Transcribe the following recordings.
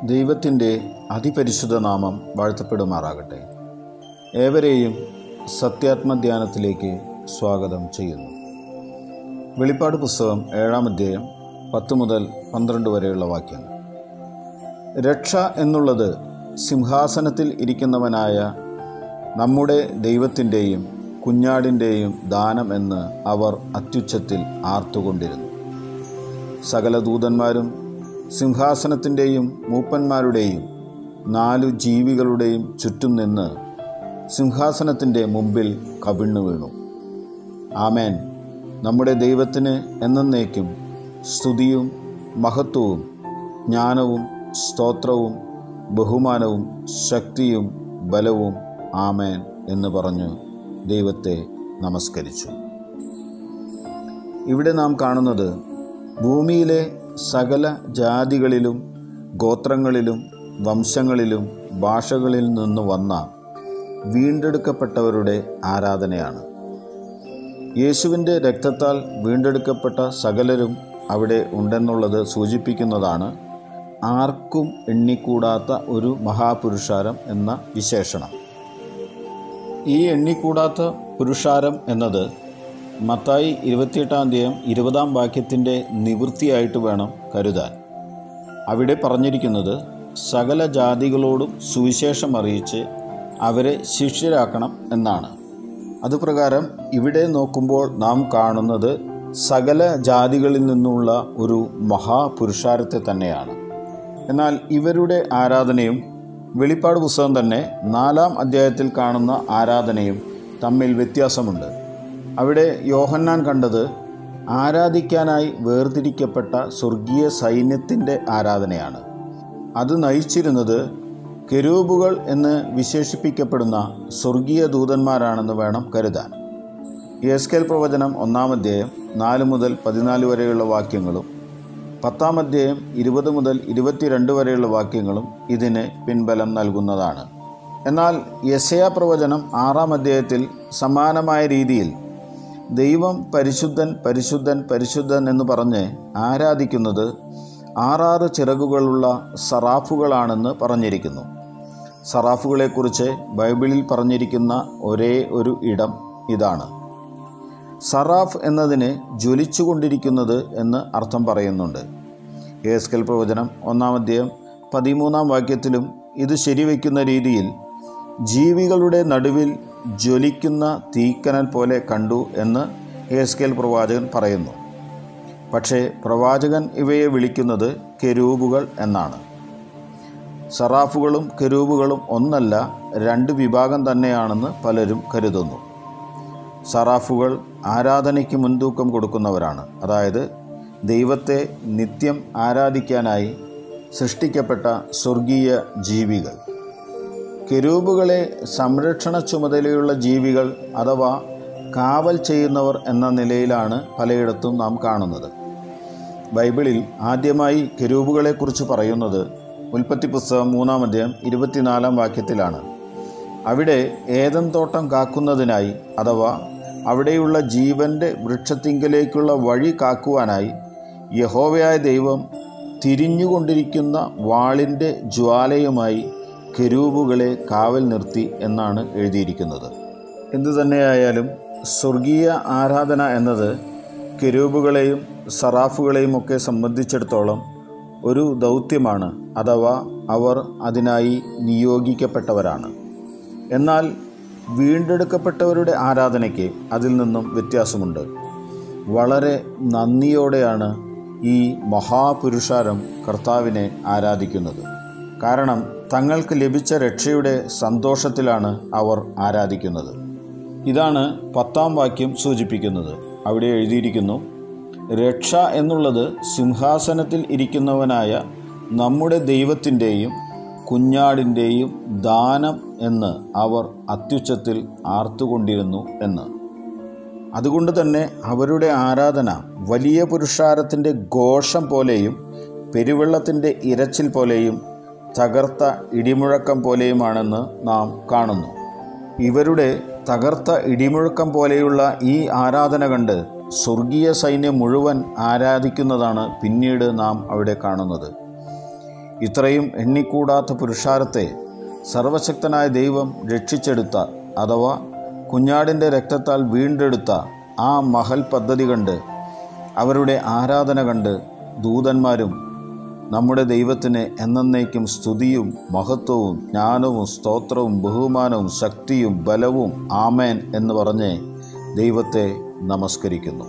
ദൈവത്തിൻ്റെ അതിപരിശുദ്ധ നാമം വാഴ്ത്തപ്പെടുമാറാകട്ടെ ഏവരെയും സത്യാത്മധ്യാനത്തിലേക്ക് സ്വാഗതം ചെയ്യുന്നു വെളിപ്പാട് പുസ്തകം ഏഴാം അധ്യായം പത്ത് മുതൽ പന്ത്രണ്ട് വരെയുള്ള വാക്യങ്ങൾ രക്ഷ എന്നുള്ളത് സിംഹാസനത്തിൽ ഇരിക്കുന്നവനായ നമ്മുടെ ദൈവത്തിൻ്റെയും കുഞ്ഞാടിൻ്റെയും ദാനം എന്ന് അവർ അത്യുച്ചത്തിൽ ആർത്തുകൊണ്ടിരുന്നു സകല ദൂതന്മാരും സിംഹാസനത്തിൻ്റെയും മൂപ്പന്മാരുടെയും നാലു ജീവികളുടെയും ചുറ്റും നിന്ന് സിംഹാസനത്തിൻ്റെ മുമ്പിൽ കവിണ്ണു വീണു ആമേൻ നമ്മുടെ ദൈവത്തിന് എന്നേക്കും സ്തുതിയും മഹത്വവും ജ്ഞാനവും സ്തോത്രവും ബഹുമാനവും ശക്തിയും ബലവും ആമേൻ എന്ന് പറഞ്ഞു ദൈവത്തെ നമസ്കരിച്ചു ഇവിടെ നാം കാണുന്നത് ഭൂമിയിലെ സകല ജാതികളിലും ഗോത്രങ്ങളിലും വംശങ്ങളിലും ഭാഷകളിൽ നിന്ന് വന്ന വീണ്ടെടുക്കപ്പെട്ടവരുടെ ആരാധനയാണ് യേശുവിൻ്റെ രക്തത്താൽ വീണ്ടെടുക്കപ്പെട്ട സകലരും അവിടെ ഉണ്ടെന്നുള്ളത് സൂചിപ്പിക്കുന്നതാണ് ആർക്കും എണ്ണിക്കൂടാത്ത ഒരു മഹാപുരുഷാരം എന്ന വിശേഷണം ഈ എണ്ണിക്കൂടാത്ത പുരുഷാരം എന്നത് മത്തായി ഇരുപത്തിയെട്ടാം അധ്യായം ഇരുപതാം വാക്യത്തിൻ്റെ നിവൃത്തിയായിട്ട് വേണം കരുതാൻ അവിടെ പറഞ്ഞിരിക്കുന്നത് സകല ജാതികളോടും സുവിശേഷം അറിയിച്ച് അവരെ ശിഷ്യരാക്കണം എന്നാണ് അതുപ്രകാരം ഇവിടെ നോക്കുമ്പോൾ നാം കാണുന്നത് സകല ജാതികളിൽ നിന്നുള്ള ഒരു മഹാപുരുഷാരത്തെ തന്നെയാണ് എന്നാൽ ഇവരുടെ ആരാധനയും വെളിപ്പാട് പുസ്തകം തന്നെ നാലാം അധ്യായത്തിൽ കാണുന്ന ആരാധനയും തമ്മിൽ വ്യത്യാസമുണ്ട് അവിടെ യോഹന്നാൻ കണ്ടത് ആരാധിക്കാനായി വേർതിരിക്കപ്പെട്ട സ്വർഗീയ സൈന്യത്തിൻ്റെ ആരാധനയാണ് അത് നയിച്ചിരുന്നത് കെരൂബുകൾ എന്ന് വിശേഷിപ്പിക്കപ്പെടുന്ന സ്വർഗീയ ദൂതന്മാരാണെന്ന് വേണം കരുതാൻ യേസ്കേൽ പ്രവചനം ഒന്നാം അധ്യായം നാല് മുതൽ പതിനാല് വരെയുള്ള വാക്യങ്ങളും പത്താം അധ്യായം ഇരുപത് മുതൽ ഇരുപത്തിരണ്ട് വരെയുള്ള വാക്യങ്ങളും ഇതിന് പിൻബലം നൽകുന്നതാണ് എന്നാൽ യശയ പ്രവചനം ആറാം അധ്യായത്തിൽ സമാനമായ രീതിയിൽ ദൈവം പരിശുദ്ധൻ പരിശുദ്ധൻ പരിശുദ്ധൻ എന്ന് പറഞ്ഞ് ആരാധിക്കുന്നത് ആറാറ് ചിറകുകളുള്ള സറാഫുകളാണെന്ന് പറഞ്ഞിരിക്കുന്നു സറാഫുകളെക്കുറിച്ച് ബൈബിളിൽ പറഞ്ഞിരിക്കുന്ന ഒരേ ഒരു ഇടം ഇതാണ് സറാഫ് എന്നതിന് ജ്വലിച്ചുകൊണ്ടിരിക്കുന്നത് എന്ന് അർത്ഥം പറയുന്നുണ്ട് ഏസ്കൽ പ്രവചനം ഒന്നാം അധ്യായം പതിമൂന്നാം വാക്യത്തിലും ഇത് ശരിവയ്ക്കുന്ന രീതിയിൽ ജീവികളുടെ നടുവിൽ ജ്വലിക്കുന്ന തീക്കനൽ പോലെ കണ്ടു എന്ന് ഏസ്കേൽ പ്രവാചകൻ പറയുന്നു പക്ഷേ പ്രവാചകൻ ഇവയെ വിളിക്കുന്നത് കെരൂബുകൾ എന്നാണ് സറാഫുകളും കെരൂബുകളും ഒന്നല്ല രണ്ട് വിഭാഗം തന്നെയാണെന്ന് പലരും കരുതുന്നു സറാഫുകൾ ആരാധനയ്ക്ക് മുൻതൂക്കം കൊടുക്കുന്നവരാണ് അതായത് ദൈവത്തെ നിത്യം ആരാധിക്കാനായി സൃഷ്ടിക്കപ്പെട്ട സ്വർഗീയ ജീവികൾ കെരൂബുകളെ സംരക്ഷണ ചുമതലയുള്ള ജീവികൾ അഥവാ കാവൽ ചെയ്യുന്നവർ എന്ന നിലയിലാണ് പലയിടത്തും നാം കാണുന്നത് ബൈബിളിൽ ആദ്യമായി കെരൂബുകളെക്കുറിച്ച് പറയുന്നത് ഉൽപ്പത്തി പുസ്തകം മൂന്നാം അധ്യായം ഇരുപത്തിനാലാം വാക്യത്തിലാണ് അവിടെ ഏതൻ തോട്ടം കാക്കുന്നതിനായി അഥവാ അവിടെയുള്ള ജീവൻ്റെ വൃക്ഷത്തിങ്കലേക്കുള്ള വഴി കാക്കുവാനായി യഹോവയായ ദൈവം തിരിഞ്ഞുകൊണ്ടിരിക്കുന്ന വാളിൻ്റെ ജ്വാലയുമായി കെരൂബുകളെ കാവൽ നിർത്തി എന്നാണ് എഴുതിയിരിക്കുന്നത് എന്തു തന്നെയായാലും സ്വർഗീയ ആരാധന എന്നത് കെരൂബുകളെയും സറാഫുകളെയും ഒക്കെ സംബന്ധിച്ചിടത്തോളം ഒരു ദൗത്യമാണ് അഥവാ അവർ അതിനായി നിയോഗിക്കപ്പെട്ടവരാണ് എന്നാൽ വീണ്ടെടുക്കപ്പെട്ടവരുടെ ആരാധനയ്ക്ക് അതിൽ നിന്നും വ്യത്യാസമുണ്ട് വളരെ നന്ദിയോടെയാണ് ഈ മഹാപുരുഷാരം കർത്താവിനെ ആരാധിക്കുന്നത് കാരണം തങ്ങൾക്ക് ലഭിച്ച രക്ഷയുടെ സന്തോഷത്തിലാണ് അവർ ആരാധിക്കുന്നത് ഇതാണ് പത്താം വാക്യം സൂചിപ്പിക്കുന്നത് അവിടെ എഴുതിയിരിക്കുന്നു രക്ഷ എന്നുള്ളത് സിംഹാസനത്തിൽ ഇരിക്കുന്നവനായ നമ്മുടെ ദൈവത്തിൻ്റെയും കുഞ്ഞാടിൻ്റെയും ദാനം എന്ന് അവർ അത്യുച്ചത്തിൽ ആർത്തുകൊണ്ടിരുന്നു എന്ന് അതുകൊണ്ട് തന്നെ അവരുടെ ആരാധന വലിയ പുരുഷാരത്തിൻ്റെ ഘോഷം പോലെയും പെരുവെള്ളത്തിൻ്റെ ഇരച്ചിൽ പോലെയും തകർത്ത ഇടിമുഴക്കം പോലെയുമാണെന്ന് നാം കാണുന്നു ഇവരുടെ തകർത്ത ഇടിമുഴക്കം പോലെയുള്ള ഈ ആരാധന കണ്ട് സ്വർഗീയ സൈന്യം മുഴുവൻ ആരാധിക്കുന്നതാണ് പിന്നീട് നാം അവിടെ കാണുന്നത് ഇത്രയും എണ്ണിക്കൂടാത്ത പുരുഷാരത്തെ സർവശക്തനായ ദൈവം രക്ഷിച്ചെടുത്ത അഥവാ കുഞ്ഞാടിൻ്റെ രക്തത്താൽ വീണ്ടെടുത്ത ആ മഹൽ പദ്ധതി കണ്ട് അവരുടെ ആരാധന കണ്ട് ദൂതന്മാരും നമ്മുടെ ദൈവത്തിന് എന്നേക്കും സ്തുതിയും മഹത്വവും ജ്ഞാനവും സ്തോത്രവും ബഹുമാനവും ശക്തിയും ബലവും ആമേൻ എന്ന് പറഞ്ഞ് ദൈവത്തെ നമസ്കരിക്കുന്നു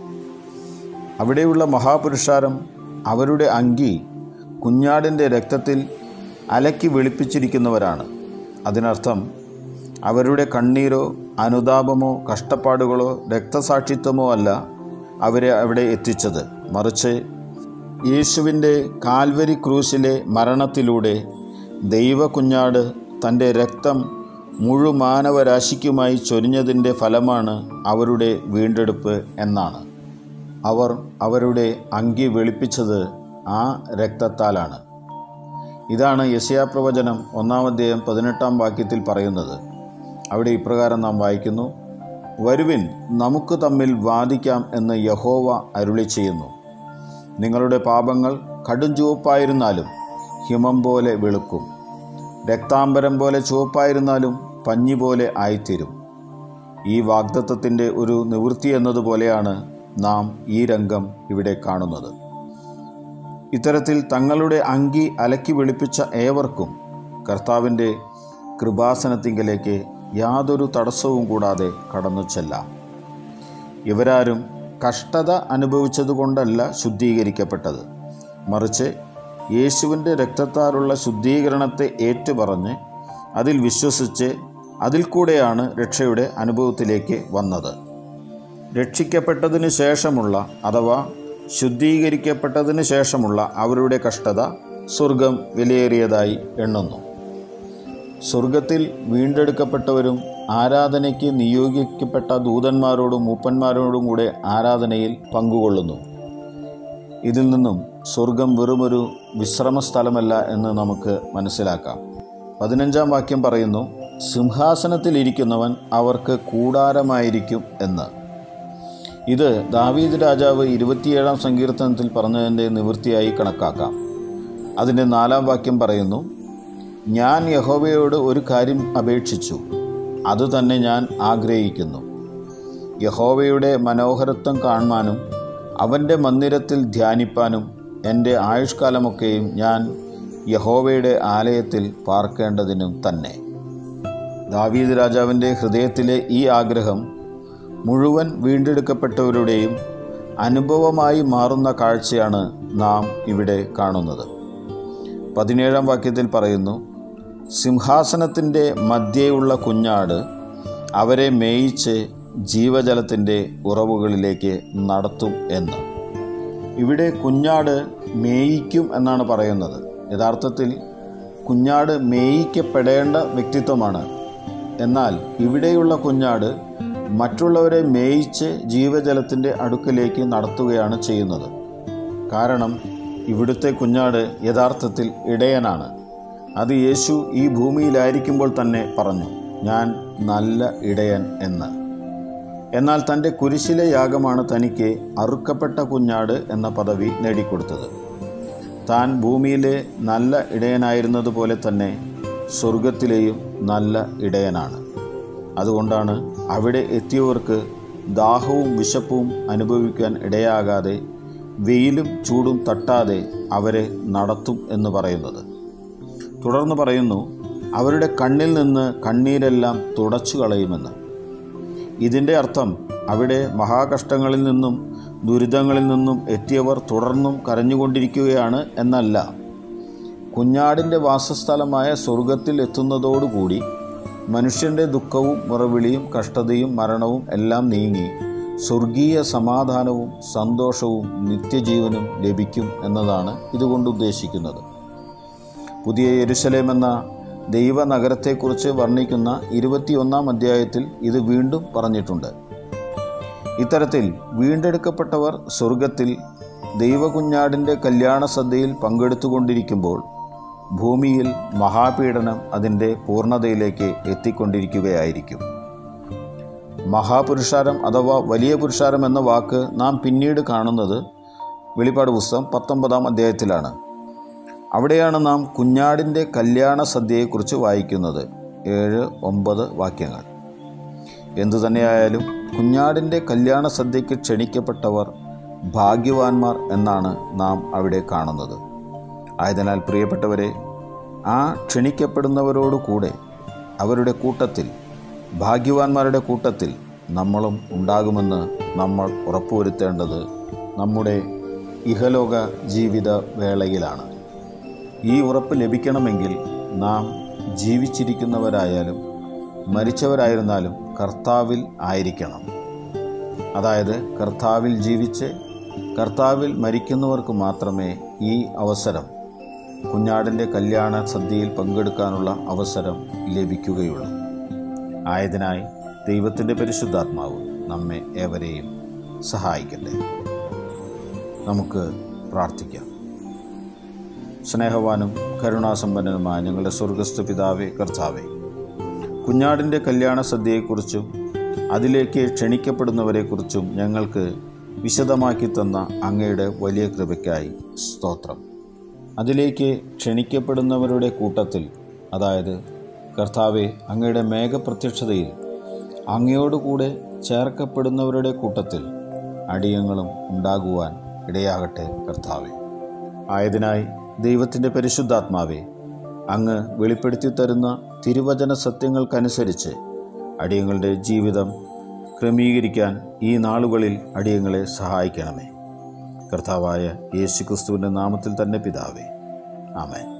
അവിടെയുള്ള മഹാപുരുഷാരം അവരുടെ അങ്കി കുഞ്ഞാടിൻ്റെ രക്തത്തിൽ അലക്കി വെളുപ്പിച്ചിരിക്കുന്നവരാണ് അതിനർത്ഥം അവരുടെ കണ്ണീരോ അനുതാപമോ കഷ്ടപ്പാടുകളോ രക്തസാക്ഷിത്വമോ അല്ല അവരെ അവിടെ എത്തിച്ചത് മറിച്ച് യേശുവിൻ്റെ കാൽവരി ക്രൂശിലെ മരണത്തിലൂടെ ദൈവകുഞ്ഞാട് തൻ്റെ രക്തം മുഴുമാനവരാശിക്കുമായി ചൊരിഞ്ഞതിൻ്റെ ഫലമാണ് അവരുടെ വീണ്ടെടുപ്പ് എന്നാണ് അവർ അവരുടെ അങ്കി വെളുപ്പിച്ചത് ആ രക്തത്താലാണ് ഇതാണ് യശയാപ്രവചനം ഒന്നാം അധ്യായം പതിനെട്ടാം വാക്യത്തിൽ പറയുന്നത് അവിടെ ഇപ്രകാരം നാം വായിക്കുന്നു വരുവിൻ നമുക്ക് തമ്മിൽ വാദിക്കാം എന്ന് യഹോവ അരുളി ചെയ്യുന്നു നിങ്ങളുടെ പാപങ്ങൾ കടും ചുവപ്പായിരുന്നാലും ഹിമം പോലെ വെളുക്കും രക്താംബരം പോലെ ചുവപ്പായിരുന്നാലും പഞ്ഞി പോലെ ആയിത്തീരും ഈ വാഗ്ദത്വത്തിൻ്റെ ഒരു നിവൃത്തി എന്നതുപോലെയാണ് നാം ഈ രംഗം ഇവിടെ കാണുന്നത് ഇത്തരത്തിൽ തങ്ങളുടെ അങ്കി അലക്കി വെളുപ്പിച്ച ഏവർക്കും കർത്താവിൻ്റെ കൃപാസനത്തിങ്കലേക്ക് യാതൊരു തടസ്സവും കൂടാതെ കടന്നു ചെല്ലാം ഇവരാരും കഷ്ടത അനുഭവിച്ചതുകൊണ്ടല്ല ശുദ്ധീകരിക്കപ്പെട്ടത് മറിച്ച് യേശുവിൻ്റെ രക്തത്താലുള്ള ശുദ്ധീകരണത്തെ ഏറ്റുപറഞ്ഞ് അതിൽ വിശ്വസിച്ച് അതിൽ കൂടെയാണ് രക്ഷയുടെ അനുഭവത്തിലേക്ക് വന്നത് രക്ഷിക്കപ്പെട്ടതിന് ശേഷമുള്ള അഥവാ ശുദ്ധീകരിക്കപ്പെട്ടതിന് ശേഷമുള്ള അവരുടെ കഷ്ടത സ്വർഗം വിലയേറിയതായി എണ്ണുന്നു സ്വർഗത്തിൽ വീണ്ടെടുക്കപ്പെട്ടവരും ആരാധനയ്ക്ക് നിയോഗിക്കപ്പെട്ട ദൂതന്മാരോടും മൂപ്പന്മാരോടും കൂടെ ആരാധനയിൽ പങ്കുകൊള്ളുന്നു ഇതിൽ നിന്നും സ്വർഗം വെറുമൊരു വിശ്രമ സ്ഥലമല്ല എന്ന് നമുക്ക് മനസ്സിലാക്കാം പതിനഞ്ചാം വാക്യം പറയുന്നു സിംഹാസനത്തിലിരിക്കുന്നവൻ അവർക്ക് കൂടാരമായിരിക്കും എന്ന് ഇത് ദാവീദ് രാജാവ് ഇരുപത്തിയേഴാം സങ്കീർത്തനത്തിൽ പറഞ്ഞതിൻ്റെ നിവൃത്തിയായി കണക്കാക്കാം അതിൻ്റെ നാലാം വാക്യം പറയുന്നു ഞാൻ യഹോവയോട് ഒരു കാര്യം അപേക്ഷിച്ചു അതുതന്നെ ഞാൻ ആഗ്രഹിക്കുന്നു യഹോവയുടെ മനോഹരത്വം കാണുവാനും അവൻ്റെ മന്ദിരത്തിൽ ധ്യാനിപ്പാനും എൻ്റെ ആയുഷ്കാലമൊക്കെയും ഞാൻ യഹോവയുടെ ആലയത്തിൽ പാർക്കേണ്ടതിനും തന്നെ ദാവീദ് രാജാവിൻ്റെ ഹൃദയത്തിലെ ഈ ആഗ്രഹം മുഴുവൻ വീണ്ടെടുക്കപ്പെട്ടവരുടെയും അനുഭവമായി മാറുന്ന കാഴ്ചയാണ് നാം ഇവിടെ കാണുന്നത് പതിനേഴാം വാക്യത്തിൽ പറയുന്നു സിംഹാസനത്തിൻ്റെ മധ്യേയുള്ള കുഞ്ഞാട് അവരെ മേയിച്ച് ജീവജലത്തിൻ്റെ ഉറവുകളിലേക്ക് നടത്തും എന്ന് ഇവിടെ കുഞ്ഞാട് മേയിക്കും എന്നാണ് പറയുന്നത് യഥാർത്ഥത്തിൽ കുഞ്ഞാട് മേയിക്കപ്പെടേണ്ട വ്യക്തിത്വമാണ് എന്നാൽ ഇവിടെയുള്ള കുഞ്ഞാട് മറ്റുള്ളവരെ മേയിച്ച് ജീവജലത്തിൻ്റെ അടുക്കിലേക്ക് നടത്തുകയാണ് ചെയ്യുന്നത് കാരണം ഇവിടുത്തെ കുഞ്ഞാട് യഥാർത്ഥത്തിൽ ഇടയനാണ് അത് യേശു ഈ ഭൂമിയിലായിരിക്കുമ്പോൾ തന്നെ പറഞ്ഞു ഞാൻ നല്ല ഇടയൻ എന്ന് എന്നാൽ തൻ്റെ കുരിശിലെ യാഗമാണ് തനിക്ക് അറുക്കപ്പെട്ട കുഞ്ഞാട് എന്ന പദവി നേടിക്കൊടുത്തത് താൻ ഭൂമിയിലെ നല്ല ഇടയനായിരുന്നതുപോലെ തന്നെ സ്വർഗത്തിലെയും നല്ല ഇടയനാണ് അതുകൊണ്ടാണ് അവിടെ എത്തിയവർക്ക് ദാഹവും വിശപ്പും അനുഭവിക്കാൻ ഇടയാകാതെ വെയിലും ചൂടും തട്ടാതെ അവരെ നടത്തും എന്ന് പറയുന്നത് തുടർന്ന് പറയുന്നു അവരുടെ കണ്ണിൽ നിന്ന് കണ്ണീരെല്ലാം തുടച്ചു കളയുമെന്ന് ഇതിൻ്റെ അർത്ഥം അവിടെ മഹാകഷ്ടങ്ങളിൽ നിന്നും ദുരിതങ്ങളിൽ നിന്നും എത്തിയവർ തുടർന്നും കരഞ്ഞുകൊണ്ടിരിക്കുകയാണ് എന്നല്ല കുഞ്ഞാടിൻ്റെ വാസസ്ഥലമായ സ്വർഗത്തിൽ എത്തുന്നതോടുകൂടി മനുഷ്യൻ്റെ ദുഃഖവും മുറവിളിയും കഷ്ടതയും മരണവും എല്ലാം നീങ്ങി സ്വർഗീയ സമാധാനവും സന്തോഷവും നിത്യജീവനും ലഭിക്കും എന്നതാണ് ഇതുകൊണ്ട് ഉദ്ദേശിക്കുന്നത് പുതിയ യെരുശലേം എന്ന ദൈവനഗരത്തെക്കുറിച്ച് വർണ്ണിക്കുന്ന ഇരുപത്തിയൊന്നാം അധ്യായത്തിൽ ഇത് വീണ്ടും പറഞ്ഞിട്ടുണ്ട് ഇത്തരത്തിൽ വീണ്ടെടുക്കപ്പെട്ടവർ സ്വർഗത്തിൽ ദൈവകുഞ്ഞാടിൻ്റെ കല്യാണ സദ്യയിൽ പങ്കെടുത്തുകൊണ്ടിരിക്കുമ്പോൾ ഭൂമിയിൽ മഹാപീഡനം അതിൻ്റെ പൂർണ്ണതയിലേക്ക് എത്തിക്കൊണ്ടിരിക്കുകയായിരിക്കും മഹാപുരുഷാരം അഥവാ വലിയ പുരുഷാരം എന്ന വാക്ക് നാം പിന്നീട് കാണുന്നത് വെളിപ്പാട് പുസ്തകം പത്തൊമ്പതാം അധ്യായത്തിലാണ് അവിടെയാണ് നാം കുഞ്ഞാടിൻ്റെ കല്യാണ സദ്യയെക്കുറിച്ച് വായിക്കുന്നത് ഏഴ് ഒമ്പത് വാക്യങ്ങൾ എന്തു തന്നെയായാലും കുഞ്ഞാടിൻ്റെ കല്യാണ സദ്യയ്ക്ക് ക്ഷണിക്കപ്പെട്ടവർ ഭാഗ്യവാന്മാർ എന്നാണ് നാം അവിടെ കാണുന്നത് ആയതിനാൽ പ്രിയപ്പെട്ടവരെ ആ ക്ഷണിക്കപ്പെടുന്നവരോട് കൂടെ അവരുടെ കൂട്ടത്തിൽ ഭാഗ്യവാന്മാരുടെ കൂട്ടത്തിൽ നമ്മളും ഉണ്ടാകുമെന്ന് നമ്മൾ ഉറപ്പുവരുത്തേണ്ടത് നമ്മുടെ ഇഹലോക ജീവിത വേളയിലാണ് ഈ ഉറപ്പ് ലഭിക്കണമെങ്കിൽ നാം ജീവിച്ചിരിക്കുന്നവരായാലും മരിച്ചവരായിരുന്നാലും കർത്താവിൽ ആയിരിക്കണം അതായത് കർത്താവിൽ ജീവിച്ച് കർത്താവിൽ മരിക്കുന്നവർക്ക് മാത്രമേ ഈ അവസരം കുഞ്ഞാടിൻ്റെ കല്യാണ സദ്യയിൽ പങ്കെടുക്കാനുള്ള അവസരം ലഭിക്കുകയുള്ളൂ ആയതിനായി ദൈവത്തിൻ്റെ പരിശുദ്ധാത്മാവ് നമ്മെ ഏവരെയും സഹായിക്കട്ടെ നമുക്ക് പ്രാർത്ഥിക്കാം സ്നേഹവാനും കരുണാസമ്പന്നനുമായ ഞങ്ങളുടെ സ്വർഗസ്ഥ പിതാവേ കർത്താവേ കുഞ്ഞാടിൻ്റെ കല്യാണ സദ്യയെക്കുറിച്ചും അതിലേക്ക് ക്ഷണിക്കപ്പെടുന്നവരെക്കുറിച്ചും ഞങ്ങൾക്ക് വിശദമാക്കി തന്ന അങ്ങയുടെ വലിയ കൃപയ്ക്കായി സ്തോത്രം അതിലേക്ക് ക്ഷണിക്കപ്പെടുന്നവരുടെ കൂട്ടത്തിൽ അതായത് കർത്താവെ അങ്ങയുടെ മേഘപ്രത്യക്ഷതയിൽ അങ്ങയോടുകൂടെ ചേർക്കപ്പെടുന്നവരുടെ കൂട്ടത്തിൽ അടിയങ്ങളും ഉണ്ടാകുവാൻ ഇടയാകട്ടെ കർത്താവെ ആയതിനായി ദൈവത്തിൻ്റെ പരിശുദ്ധാത്മാവെ അങ്ങ് വെളിപ്പെടുത്തി തരുന്ന തിരുവചന സത്യങ്ങൾക്കനുസരിച്ച് അടിയങ്ങളുടെ ജീവിതം ക്രമീകരിക്കാൻ ഈ നാളുകളിൽ അടിയങ്ങളെ സഹായിക്കണമേ കർത്താവായ യേശു ക്രിസ്തുവിൻ്റെ നാമത്തിൽ തന്നെ പിതാവേ ആമേൻ